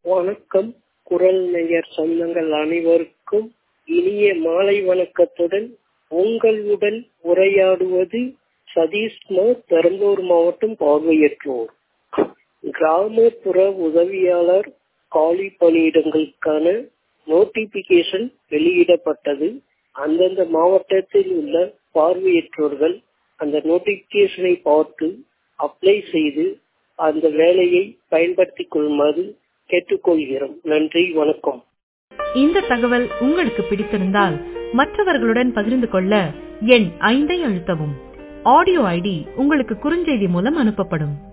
வணக்கம் குரல் நேயர் சொந்தங்கள் அனைவருக்கும் இனிய மாலை வணக்கத்துடன் உங்களுடன் உரையாடுவது சதீஷ்குமார் பெரம்பலூர் மாவட்டம் பார்வையற்றோர் கிராமப்புற உதவியாளர் காலி பணியிடங்களுக்கான நோட்டிபிகேஷன் வெளியிடப்பட்டது அந்தந்த மாவட்டத்தில் உள்ள பார்வையற்றோர்கள் அந்த நோட்டிபிகேஷனை பார்த்து அப்ளை செய்து அந்த வேலையை பயன்படுத்திக் கொள்ளுமாறு கேட்டுக்கொள்கிறோம் நன்றி வணக்கம் இந்த தகவல் உங்களுக்கு பிடித்திருந்தால் மற்றவர்களுடன் பகிர்ந்து கொள்ள எண் ஐந்தை அழுத்தவும் ஆடியோ ஐடி உங்களுக்கு குறுஞ்செய்தி மூலம் அனுப்பப்படும்